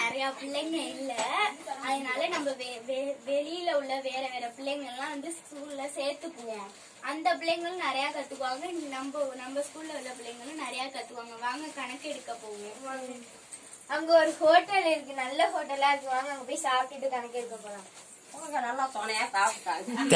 நிறைய பிள்ளைங்க இல்ல அதனால நம்ம வெ- வெ- வெளியில உள்ள வேற வேற பிள்ளைங்க எல்லாம் வந்து ஸ்கூல்ல சேர்த்துக்குவோம் அந்த பிள்ளைங்களும் நிறைய கத்துக்குவாங்க நம்ம நம்ம ஸ்கூல்ல உள்ள பிள்ளைங்களும் நிறைய கத்துக்குவாங்க வாங்க கணக்கு எடுக்க போவோம் அங்க ஒரு ஹோட்டல் இருக்கு நல்ல ஹோட்டலா இருக்கு வாங்க அங்க போய் சாப்பிட்டுட்டு கணக்கு எடுக்க போலாம் அவங்க நல்லா துணையா சாப்பிட்டாங்க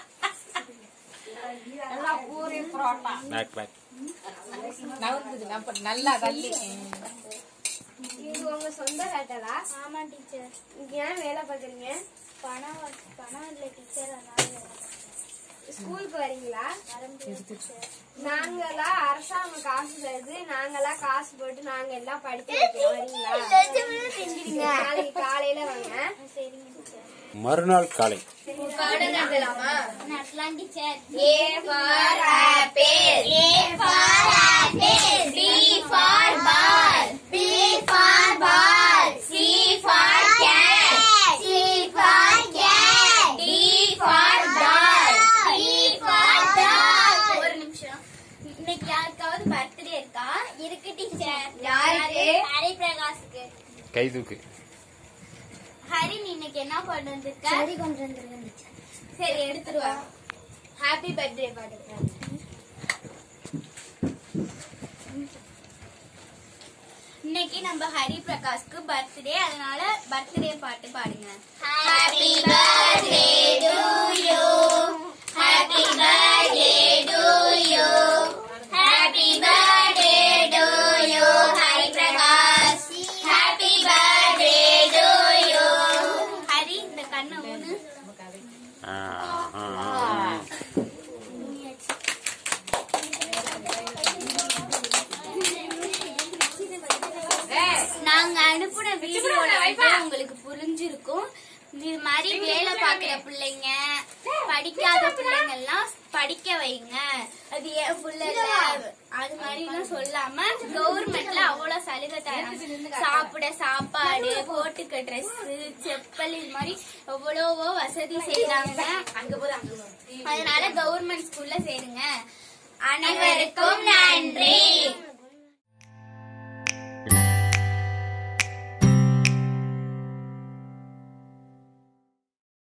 நல்லா பூரி புரோட்டா பேக் பேக் நவுந்துது நம்ம நல்லா தள்ளி இது உங்க சொந்த ஹோட்டலா ஆமா டீச்சர் இங்க ஏன் வேலை பாக்குறீங்க பணம் வ- பணம் இல்ல டீச்சர் அதனால ஸ்கூலுக்கு வரீங்களா வர முடியாது டீச்சர் நாங்களா அரசாங்கம் காசு தருது நாங்களா காசு போட்டு நாங்க எல்லாம் படிக்க வைக்கிறோம் வரீங்களா நாளைக்கு காலையில வாங்க சரிங்க டீச்சர் மறுநாள் காலை பாடம் நடத்தலாமா நடத்தலாம் teacher A for apple. A for apple. B for ball. B for ball. C for cat. C for cat. D for doll. E for dog. ஒரு நிமிஷம் இன்னைக்கு யாருக்காவது பர்த்டே இருக்கா இருக்கு டீச்சர் யாருக்கு? ஹரி பிரகாஷ்க்கு கை தூக்கு ஹரி நீ இன்னைக்கு என்ன கொண்டு வந்திருக்க சரி கொண்டு வந்துருக்கேன் சரி எடுத்துருவா ஹாப்பி பர்த்டே பாட்டு இன்னைக்கு நம்ம ஹரி பிரகாஷ்க்கு பர்த்டே அதனால பர்த்டே பாட்டு பாடுங்க Happy birthday to you. Happy birthday to you. Happy birthday to you, Hari Prakash. Happy birthday to you. Hari இந்த கண்ணை ஊனு ஆ, ஆ, ஆ. நாங்க அனுப்புன வீடியோல வந்து உங்களுக்கு புரிஞ்சிருக்கும் இது மாதிரி வேலை பாக்குற பிள்ளைங்க படிக்காத பிள்ளைங்க எல்லாம் படிக்க வைங்க அது ஏன் புள்ள இல்ல அது மாதிரி எல்லாம் சொல்லாம கவர்மெண்ட்ல அவ்வளவு சலுகை தராங்க சாப்பிட சாப்பாடு போட்டுக்க ட்ரெஸ் செப்பல் இது மாதிரி எவ்வளவோ வசதி செய்யறாங்க அதனால கவர்மெண்ட் ஸ்கூல்ல சேருங்க அனைவருக்கும் நன்றி